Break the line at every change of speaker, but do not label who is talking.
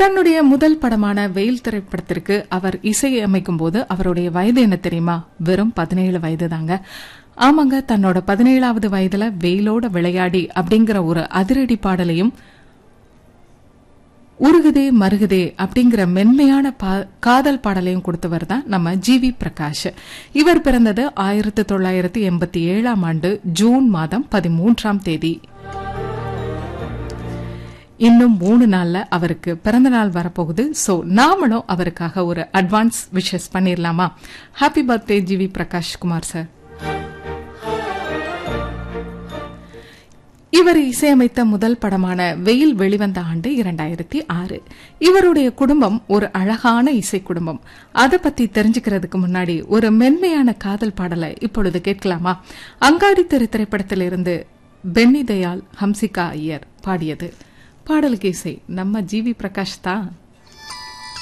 தன்னுடைய முதல் படமான வெயில் திரைப்படத்திற்கு அவர் இசையமைக்கும் போது அவருடைய வயது என்ன தெரியுமா வெறும் பதினேழு வயது தாங்க ஆமாங்க தன்னோட பதினேழாவது வயதுல வெயிலோட விளையாடி அப்படிங்கிற ஒரு அதிரடி பாடலையும் உருகுதே மருகுதே அப்படிங்கிற மென்மையான பா- காதல் பாடலையும் கொடுத்தவர் தான் நம்ம ஜி வி பிரகாஷ் இவர் பிறந்தது ஆயிரத்தி தொள்ளாயிரத்தி எண்பத்தி ஏழாம் ஆண்டு ஜூன் மாதம் பதிமூன்றாம் தேதி இன்னும் மூணு நாள்ல அவருக்கு பிறந்த நாள் வரப்போகுது சோ நாமளும் அவருக்காக ஒரு அட்வான்ஸ் விஷஸ் பண்ணிரலாமா happy birthday G V Prakash Kumar sir இவர் இசையமைத்த முதல் படமான வெயில் வெளிவந்த ஆண்டு இரண்டாயிரத்தி ஆறு இவருடைய குடும்பம் ஒரு அழகான இசை குடும்பம் அதை பத்தி தெரிஞ்சுக்கிறதுக்கு முன்னாடி ஒரு மென்மையான காதல் பாடலை இப்பொழுது கேட்கலாமா அங்காடி தெரு திரைப்படத்திலிருந்து பென்னி தயாள் ஹம்சிகா ஐயர் பாடியது பாடலுக்கு இசை நம்ம ஜி வி பிரகாஷ் தான்